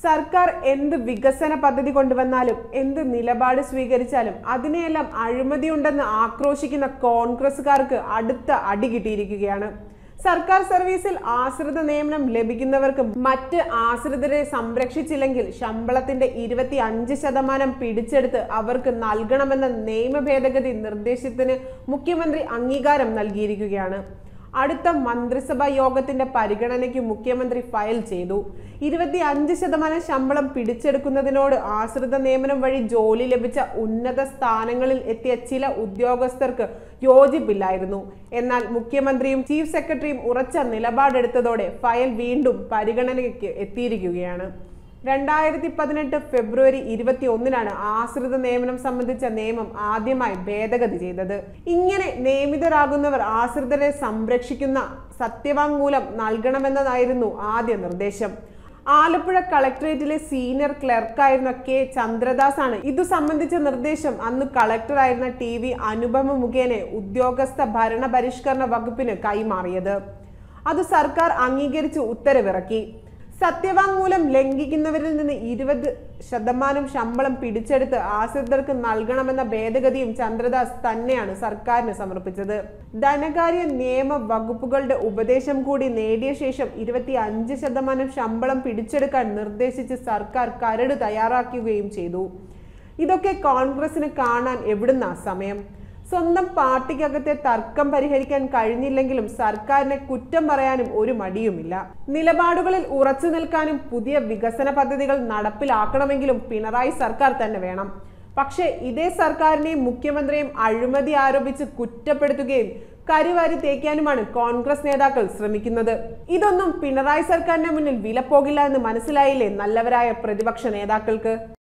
സർക്കാർ എന്ത് വികസന പദ്ധതി കൊണ്ടുവന്നാലും എന്ത് നിലപാട് സ്വീകരിച്ചാലും അതിനെയെല്ലാം അഴിമതിയുണ്ടെന്ന് ആക്രോശിക്കുന്ന കോൺഗ്രസുകാർക്ക് അടുത്ത അടി കിട്ടിയിരിക്കുകയാണ് സർക്കാർ സർവീസിൽ ആശ്രിത നിയമനം ലഭിക്കുന്നവർക്ക് മറ്റ് ആശ്രിതരെ സംരക്ഷിച്ചില്ലെങ്കിൽ ശമ്പളത്തിന്റെ ഇരുപത്തി അഞ്ച് ശതമാനം പിടിച്ചെടുത്ത് അവർക്ക് നൽകണമെന്ന നിയമ ഭേദഗതി നിർദ്ദേശത്തിന് മുഖ്യമന്ത്രി അംഗീകാരം നൽകിയിരിക്കുകയാണ് അടുത്ത മന്ത്രിസഭാ യോഗത്തിന്റെ പരിഗണനയ്ക്ക് മുഖ്യമന്ത്രി ഫയൽ ചെയ്തു ഇരുപത്തി അഞ്ച് ശതമാനം ശമ്പളം പിടിച്ചെടുക്കുന്നതിനോട് ആശ്രിത നിയമനം വഴി ജോലി ലഭിച്ച ഉന്നത സ്ഥാനങ്ങളിൽ എത്തിയ ചില ഉദ്യോഗസ്ഥർക്ക് യോജിപ്പില്ലായിരുന്നു എന്നാൽ മുഖ്യമന്ത്രിയും ചീഫ് സെക്രട്ടറിയും ഉറച്ച നിലപാടെടുത്തതോടെ ഫയൽ വീണ്ടും പരിഗണനയ്ക്ക് എത്തിയിരിക്കുകയാണ് രണ്ടായിരത്തി പതിനെട്ട് ഫെബ്രുവരി ഇരുപത്തി ഒന്നിനാണ് ആശ്രിത നിയമനം സംബന്ധിച്ച നിയമം ആദ്യമായി ഭേദഗതി ചെയ്തത് ഇങ്ങനെ നിയമിതരാകുന്നവർ ആശ്രിതരെ സംരക്ഷിക്കുന്ന സത്യവാങ്മൂലം നൽകണമെന്നതായിരുന്നു ആദ്യ നിർദ്ദേശം ആലപ്പുഴ കളക്ടറേറ്റിലെ സീനിയർ ക്ലർക്കായിരുന്ന കെ ചന്ദ്രദാസ് ആണ് ഇതു സംബന്ധിച്ച നിർദ്ദേശം അന്ന് കളക്ടറായിരുന്ന ടി വി അനുപമ മുഖേന ഉദ്യോഗസ്ഥ ഭരണ പരിഷ്കരണ വകുപ്പിന് കൈമാറിയത് അത് സർക്കാർ അംഗീകരിച്ച് ഉത്തരവിറക്കി സത്യവാങ്മൂലം ലംഘിക്കുന്നവരിൽ നിന്ന് ഇരുപത് ശതമാനം ശമ്പളം പിടിച്ചെടുത്ത് ആശ്രിതർക്ക് നൽകണമെന്ന ഭേദഗതിയും ചന്ദ്രദാസ് തന്നെയാണ് സർക്കാരിന് സമർപ്പിച്ചത് ധനകാര്യ നിയമ വകുപ്പുകളുടെ ഉപദേശം കൂടി നേടിയ ശേഷം ഇരുപത്തി അഞ്ച് ശതമാനം ശമ്പളം പിടിച്ചെടുക്കാൻ നിർദ്ദേശിച്ച് സർക്കാർ കരട് തയ്യാറാക്കുകയും ചെയ്തു ഇതൊക്കെ കോൺഗ്രസിന് കാണാൻ എവിടുന്ന സമയം സ്വന്തം പാർട്ടിക്കകത്തെ തർക്കം പരിഹരിക്കാൻ കഴിഞ്ഞില്ലെങ്കിലും സർക്കാരിനെ കുറ്റം പറയാനും ഒരു മടിയുമില്ല നിലപാടുകളിൽ ഉറച്ചു നിൽക്കാനും പുതിയ വികസന പദ്ധതികൾ നടപ്പിലാക്കണമെങ്കിലും പിണറായി സർക്കാർ തന്നെ വേണം പക്ഷേ ഇതേ സർക്കാരിനെയും മുഖ്യമന്ത്രിയെയും അഴിമതി ആരോപിച്ച് കുറ്റപ്പെടുത്തുകയും കരിവാരി തേക്കാനുമാണ് കോൺഗ്രസ് നേതാക്കൾ ശ്രമിക്കുന്നത് ഇതൊന്നും പിണറായി സർക്കാരിന്റെ മുന്നിൽ വിലപ്പോകില്ല എന്ന് മനസ്സിലായില്ലേ നല്ലവരായ പ്രതിപക്ഷ നേതാക്കൾക്ക്